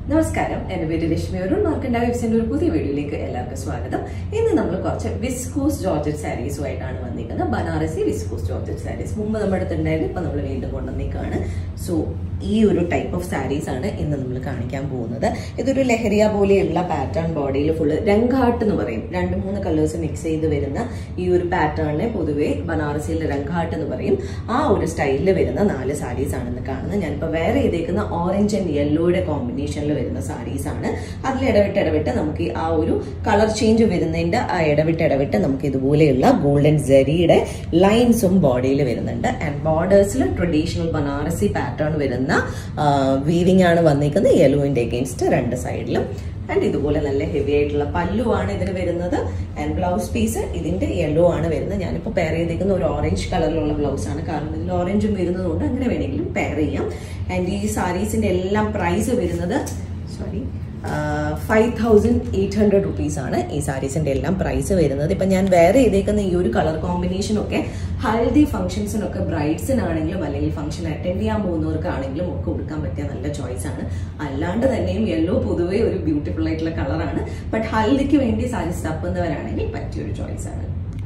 നമസ്കാരം എന്റെ പേര് രശ്മി അരുൺ മാർക്കണ്ട വെബ്സിന്റെ ഒരു പുതിയ വീഡിയോയിലേക്ക് എല്ലാവർക്കും സ്വാഗതം ഇന്ന് നമ്മൾ കുറച്ച് വിസ്കോസ് ജോർജറ്റ് സാരീസുമായിട്ടാണ് വന്നിരിക്കുന്നത് ബനാറസി വിസ്കോസ് ജോർജറ്റ് സാരീസ് മുമ്പ് നമ്മുടെ അടുത്തുണ്ടായിരുന്നു ഇപ്പൊ നമ്മൾ വീണ്ടും കൊണ്ടുവന്നേക്കാണ് സോ ഈ ഒരു ടൈപ്പ് ഓഫ് സാരീസ് ആണ് ഇന്ന് നമ്മൾ കാണിക്കാൻ പോകുന്നത് ഇതൊരു ലഹരിയ പോലെയുള്ള പാറ്റേൺ ബോഡിയിൽ ഫുള്ള് രംഗാട്ട് എന്ന് പറയും രണ്ട് മൂന്ന് കളേഴ്സ് മിക്സ് ചെയ്ത് വരുന്ന ഈ ഒരു പാറ്റേണിനെ പൊതുവെ ബനാറസിയിലെ രംഗാട്ട് എന്ന് പറയും ആ ഒരു സ്റ്റൈലിൽ വരുന്ന നാല് സാരീസ് ആണെന്ന് കാണുന്നത് ഞാനിപ്പോൾ വേറെ ചെയ്തേക്കുന്ന ഓറഞ്ച് ആൻഡ് യെല്ലോയുടെ കോമ്പിനേഷനിൽ വരുന്ന സാരീസ് ആണ് അതിൽ ഇടവിട്ട് ഇടവിട്ട് നമുക്ക് ഈ ആ ഒരു കളർ ചേഞ്ച് വരുന്നതിന്റെ ആ ഇടവിട്ട് ഇടവിട്ട് നമുക്ക് ഇതുപോലെയുള്ള ഗോൾഡൻ ജെറിയുടെ ലൈൻസും ബോഡിയിൽ വരുന്നുണ്ട് ആൻഡ് ബോർഡേഴ്സിൽ ട്രഡീഷണൽ ബനാറസി പാറ്റേൺ വരുന്ന വീവിംഗ് ആണ് വന്നിരിക്കുന്നത് യെല്ലോയിന്റെ അഗേൻസ്റ്റ് രണ്ട് സൈഡിലും ആൻഡ് ഇതുപോലെ നല്ല ഹെവി ആയിട്ടുള്ള പല്ലുവാണ് ഇതിന് വരുന്നത് ആൻഡ് ബ്ലൗസ് പീസ് ഇതിന്റെ യെല്ലോ ആണ് വരുന്നത് ഞാനിപ്പോൾ പെയർ ചെയ്തേക്കുന്ന ഒരു ഓറഞ്ച് കളറിലുള്ള ബ്ലൗസ് ആണ് കാരണം ഇതിൽ ഓറഞ്ചും വരുന്നതുകൊണ്ട് അങ്ങനെ വേണമെങ്കിലും പെയർ ചെയ്യാം ആൻഡ് ഈ സാരീസിന്റെ എല്ലാം പ്രൈസ് വരുന്നത് sorry five thousand eight hundred rupees ആണ് ഈ സാരീസിന്റെ എല്ലാം പ്രൈസ് വരുന്നത് ഇപ്പൊ ഞാൻ വേറെ ചെയ്തേക്കുന്ന ഈ ഒരു കളർ കോമ്പിനേഷൻ ഒക്കെ ഹൽദി ഫംഗ്ഷൻസിനൊക്കെ ബ്രൈഡ്സിനാണെങ്കിലും അല്ലെങ്കിൽ ഫംഗ്ഷൻ അറ്റൻഡ് ചെയ്യാൻ പോകുന്നവർക്കാണെങ്കിലും ഒക്കെ കൊടുക്കാൻ പറ്റിയ നല്ല ചോയ്സ് ആണ് അല്ലാണ്ട് തന്നെയും യെല്ലോ പൊതുവേ ഒരു ബ്യൂട്ടിഫുൾ ആയിട്ടുള്ള കളറാണ് ബട്ട് ഹൽദിക്ക് വേണ്ടി സാരീസ് തപ്പുന്നവരാണെങ്കിൽ പറ്റിയൊരു ചോയ്സ് ആണ്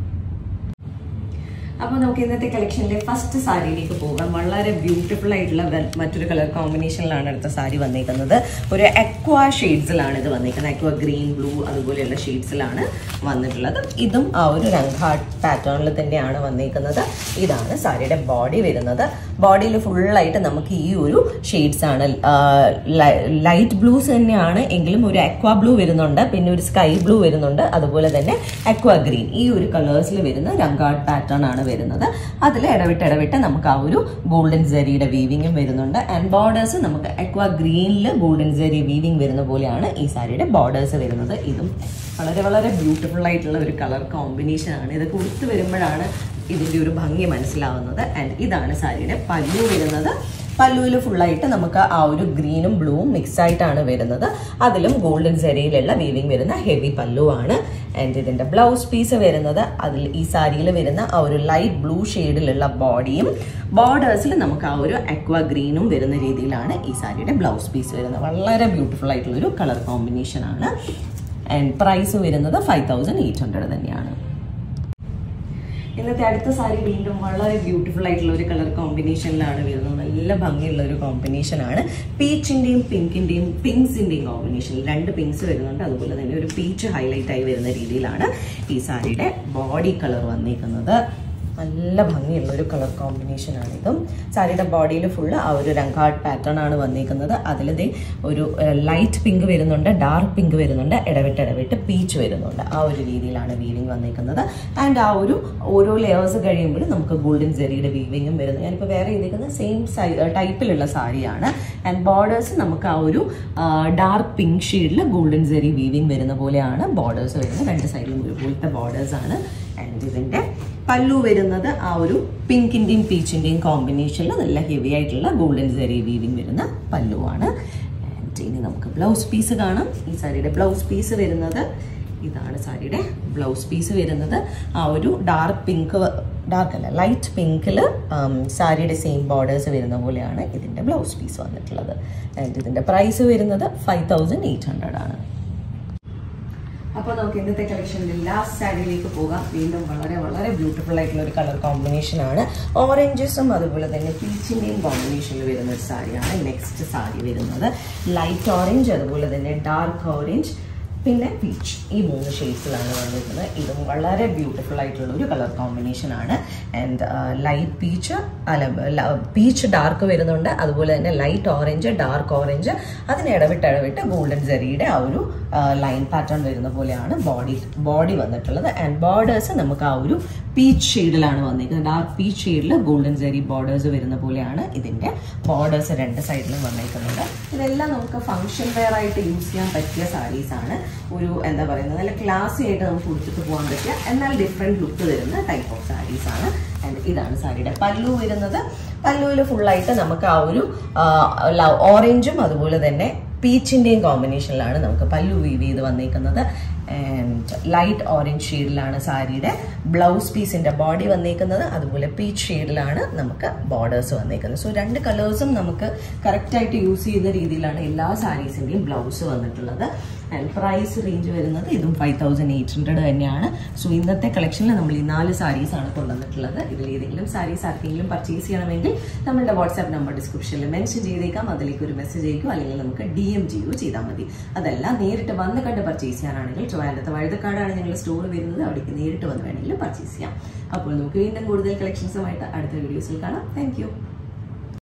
അപ്പോൾ നമുക്ക് ഇന്നത്തെ കളക്ഷനിലെ ഫസ്റ്റ് സാരിയിലേക്ക് പോകാം വളരെ ബ്യൂട്ടിഫുൾ ആയിട്ടുള്ള വെ- മറ്റൊരു കളർ കോമ്പിനേഷനിലാണ് അടുത്ത സാരി വന്നിരിക്കുന്നത് ഒരു അക്വ ഷെയ്ഡ്സിലാണ് ഇത് വന്നിരിക്കുന്നത് അക്വ ഗ്രീൻ ബ്ലൂ അതുപോലെയുള്ള ഷെയ്ഡ്സിലാണ് വന്നിട്ടുള്ളത് ഇതും ആ ഒരു രംഗാട്ട് പാറ്റേണിൽ തന്നെയാണ് വന്നിരിക്കുന്നത് ഇതാണ് സാരിയുടെ ബോഡി വരുന്നത് ബോഡിയിൽ ഫുള്ളായിട്ട് നമുക്ക് ഈ ഒരു ഷെയ്ഡ്സ് ആണ് ലൈറ്റ് ബ്ലൂസ് തന്നെയാണ് എങ്കിലും ഒരു അക്വ ബ്ലൂ വരുന്നുണ്ട് പിന്നെ ഒരു സ്കൈ ബ്ലൂ വരുന്നുണ്ട് അതുപോലെ തന്നെ അക്വ ഗ്രീൻ ഈ ഒരു കളേഴ്സിൽ വരുന്ന രംഗാട്ട് പാറ്റേൺ ആണ് വരുന്നത് അതിൽ ഇടവിട്ട് ഇടവിട്ട് നമുക്ക് ആ ഒരു ഗോൾഡൻ ജെറിയുടെ വീവിങ്ങും വരുന്നുണ്ട് ആൻഡ് ബോർഡേഴ്സ് നമുക്ക് അക്വ ഗ്രീനിൽ ഗോൾഡൻ ജെറി വീവിങ് വരുന്ന പോലെയാണ് ഈ സാരിയുടെ ബോർഡേഴ്സ് വരുന്നത് ഇതും വളരെ വളരെ ബ്യൂട്ടിഫുൾ ആയിട്ടുള്ള ഒരു കളർ കോമ്പിനേഷൻ ആണ് ഇതൊക്കെ ഉടുത്ത് വരുമ്പോഴാണ് ഇതിന്റെ ഒരു ഭംഗി മനസ്സിലാവുന്നത് ആൻഡ് ഇതാണ് സാരിയുടെ പല്ലു വരുന്നത് പല്ലുവിൽ ഫുള്ളായിട്ട് നമുക്ക് ആ ഒരു ഗ്രീനും ബ്ലൂവും മിക്സ് ആയിട്ടാണ് വരുന്നത് അതിലും ഗോൾഡൻ സെരയിലുള്ള വീവിങ് വരുന്ന ഹെവി പല്ലുവാണ് ആൻഡ് ഇതിന്റെ ബ്ലൗസ് പീസ് വരുന്നത് അതിൽ ഈ സാരിയിൽ വരുന്ന ആ ഒരു ലൈറ്റ് ബ്ലൂ ഷെയ്ഡിലുള്ള ബോഡിയും ബോർഡേഴ്സിൽ നമുക്ക് ആ ഒരു അക്വ ഗ്രീനും വരുന്ന രീതിയിലാണ് ഈ സാരിയുടെ ബ്ലൗസ് പീസ് വരുന്നത് വളരെ ബ്യൂട്ടിഫുൾ ആയിട്ടുള്ള ഒരു കളർ കോമ്പിനേഷൻ ആണ് ആൻഡ് പ്രൈസ് വരുന്നത് ഫൈവ് തൗസൻഡ് എയ്റ്റ് ഹൺഡ്രഡ് തന്നെയാണ് ഇന്നത്തെ അടുത്ത സാരി വീണ്ടും വളരെ ബ്യൂട്ടിഫുൾ ആയിട്ടുള്ള ഒരു കളർ കോമ്പിനേഷനിലാണ് വരുന്നത് നല്ല ഭംഗിയുള്ള ഒരു കോമ്പിനേഷൻ ആണ് പീച്ചിന്റെയും പിങ്കിന്റെയും പിങ്സിന്റെയും കോമ്പിനേഷൻ രണ്ട് പിങ്സ് വരുന്നുണ്ട് അതുപോലെ തന്നെ ഒരു പീച്ച് ഹൈലൈറ്റ് ആയി വരുന്ന രീതിയിലാണ് ഈ സാരിയുടെ ബോഡി കളർ വന്നിരിക്കുന്നത് നല്ല ഭംഗിയുള്ള ഒരു കളർ കോമ്പിനേഷൻ ആണ് ഇതും സാരിയുടെ ബോഡിയിൽ ഫുള്ള് ആ ഒരു രംഗാട്ട് പാറ്റേൺ ആണ് വന്നിരിക്കുന്നത് അതിലിതേ ഒരു ലൈറ്റ് പിങ്ക് വരുന്നുണ്ട് ഡാർക്ക് പിങ്ക് വരുന്നുണ്ട് ഇടവിട്ട് ഇടവിട്ട് പീച്ച് വരുന്നുണ്ട് ആ ഒരു രീതിയിലാണ് വീവിങ് വന്നിരിക്കുന്നത് ആൻഡ് ആ ഒരു ഓരോ ലെയേഴ്സ് കഴിയുമ്പോഴും നമുക്ക് ഗോൾഡൻ ജെറിയുടെ വീവിങ്ങും വരുന്നത് ഞാനിപ്പോൾ വേറെ ചെയ്തിരിക്കുന്ന സെയിം സൈ ടൈപ്പിലുള്ള സാരിയാണ് ആൻഡ് ബോർഡേഴ്സ് നമുക്ക് ആ ഒരു ഡാർക്ക് പിങ്ക് ഷെയ്ഡിൽ ഗോൾഡൻ ജെറി വീവിങ് വരുന്ന പോലെയാണ് ബോർഡേഴ്സ് വരുന്നത് രണ്ട് സൈഡിലും ഒരുപോലത്തെ ബോർഡേഴ്സ് ആണ് ആൻഡ് ഇതിൻ്റെ പല്ലു വരുന്നത് ആ ഒരു പിങ്കിന്റെയും പീച്ചിന്റെയും കോമ്പിനേഷനിൽ നല്ല ഹെവി ആയിട്ടുള്ള ഗോൾഡൻ സെറി വീവിങ് വരുന്ന പല്ലുവാണ് ആൻഡ് ഇനി നമുക്ക് ബ്ലൗസ് പീസ് കാണാം ഈ സാരിയുടെ ബ്ലൗസ് പീസ് വരുന്നത് ഇതാണ് സാരിയുടെ ബ്ലൗസ് പീസ് വരുന്നത് ആ ഒരു ഡാർക്ക് പിങ്ക് ഡാർക്ക് അല്ല ലൈറ്റ് പിങ്കിൽ സാരിയുടെ സെയിം ബോർഡേഴ്സ് വരുന്ന പോലെയാണ് ഇതിൻ്റെ ബ്ലൗസ് പീസ് വന്നിട്ടുള്ളത് ആൻഡ് ഇതിൻ്റെ പ്രൈസ് വരുന്നത് ഫൈവ് തൗസൻഡ് എയ്റ്റ് ഹൺഡ്രഡ് ആണ് അപ്പോൾ നമുക്ക് ഇന്നത്തെ കളക്ഷനിൽ ലാസ്റ്റ് സാരിയിലേക്ക് പോകാം വീണ്ടും വളരെ വളരെ ബ്യൂട്ടിഫുൾ ആയിട്ടുള്ള ഒരു കളർ കോമ്പിനേഷൻ ആണ് ഓറഞ്ചസും അതുപോലെ തന്നെ പീച്ചിൻ്റെയും കോമ്പിനേഷനിൽ വരുന്ന ഒരു സാരിയാണ് നെക്സ്റ്റ് സാരി വരുന്നത് ലൈറ്റ് ഓറഞ്ച് അതുപോലെ തന്നെ ഡാർക്ക് ഓറഞ്ച് പിന്നെ പീച്ച് ഈ മൂന്ന് ഷെയ്ഡ്സിലാണ് വന്നിരിക്കുന്നത് ഇതും വളരെ ബ്യൂട്ടിഫുൾ ആയിട്ടുള്ള ഒരു കളർ കോമ്പിനേഷൻ ആണ് ആൻഡ് ലൈറ്റ് പീച്ച് അല്ല പീച്ച് ഡാർക്ക് വരുന്നുണ്ട് അതുപോലെ തന്നെ ലൈറ്റ് ഓറഞ്ച് ഡാർക്ക് ഓറഞ്ച് അതിന് ഇടവിട്ട് ഇടവിട്ട് ഗോൾഡൻ ജെറിയുടെ ആ ഒരു ലൈൻ പാറ്റേൺ വരുന്ന പോലെയാണ് ബോഡി ബോഡി വന്നിട്ടുള്ളത് ആൻഡ് ബോർഡേഴ്സ് നമുക്ക് ആ ഒരു പീച്ച് ഷെയ്ഡിലാണ് വന്നിരിക്കുന്നത് ഡാർക്ക് പീച്ച് ഷെയ്ഡിൽ ഗോൾഡൻ ജെറി ബോർഡേഴ്സ് വരുന്ന പോലെയാണ് ഇതിന്റെ ബോർഡേഴ്സ് രണ്ട് സൈഡിലും വന്നിരിക്കുന്നത് ഇതെല്ലാം നമുക്ക് ഫംഗ്ഷൻ വെയർ ആയിട്ട് യൂസ് ചെയ്യാൻ പറ്റിയ സാരീസ് ആണ് ഒരു എന്താ പറയുന്നത് നല്ല ക്ലാസി ആയിട്ട് നമുക്ക് ഉടുത്തിട്ട് പോകാൻ പറ്റിയ എന്നാൽ ഡിഫറെന്റ് ലുക്ക് തരുന്ന ടൈപ്പ് ഓഫ് സാരീസ് ആണ് ആൻഡ് ഇതാണ് സാരിയുടെ പല്ലു വരുന്നത് പല്ലുവിൽ ഫുള്ളായിട്ട് നമുക്ക് ആ ഒരു ഓറഞ്ചും അതുപോലെ തന്നെ പീച്ചിന്റെയും കോമ്പിനേഷനിലാണ് നമുക്ക് പല്ലു വീവ് ചെയ്ത് വന്നേക്കുന്നത് ആൻഡ് ലൈറ്റ് ഓറഞ്ച് ഷെയ്ഡിലാണ് സാരിയുടെ ബ്ലൗസ് പീസിന്റെ ബോഡി വന്നേക്കുന്നത് അതുപോലെ പീച്ച് ഷെയ്ഡിലാണ് നമുക്ക് ബോർഡേഴ്സ് വന്നേക്കുന്നത് സോ രണ്ട് കളേഴ്സും നമുക്ക് കറക്റ്റായിട്ട് യൂസ് ചെയ്യുന്ന രീതിയിലാണ് എല്ലാ സാരീസിന്റെയും ബ്ലൗസ് വന്നിട്ടുള്ളത് ആൻഡ് പ്രൈസ് റേഞ്ച് വരുന്നത് ഇതും ഫൈവ് തൗസൻഡ് എയ്റ്റ് ഹൺഡ്രഡ് തന്നെയാണ് സോ ഇന്നത്തെ കളക്ഷനിൽ നമ്മൾ ഈ നാല് സാരീസ് ആണ് കൊണ്ടുവന്നിട്ടുള്ളത് ഇതിൽ ഏതെങ്കിലും സാരീസ് ആർക്കെങ്കിലും പർച്ചേസ് ചെയ്യണമെങ്കിൽ നമ്മളുടെ വാട്സാപ്പ് നമ്പർ ഡിസ്ക്രിപ്ഷനിൽ മെൻഷൻ ചെയ്തേക്കാം അതിലേക്ക് ഒരു മെസ്സേജ് അയക്കും അല്ലെങ്കിൽ നമുക്ക് ഡി എം ചെയ്യുകയോ ചെയ്താൽ മതി അതല്ല നേരിട്ട് വന്ന് കണ്ട് പർച്ചേസ് ചെയ്യാനാണെങ്കിൽ ട്രിവാൻഡ്രത്ത് വഴുതക്കാടാണ് ഞങ്ങൾ സ്റ്റോർ വരുന്നത് അവിടേക്ക് നേരിട്ട് വന്ന് വേണമെങ്കിൽ പർച്ചേസ് ചെയ്യാം അപ്പോൾ നമുക്ക് വീണ്ടും കൂടുതൽ കളക്ഷൻസുമായിട്ട് അടുത്ത വീഡിയോസിൽ കാണാം താങ്ക്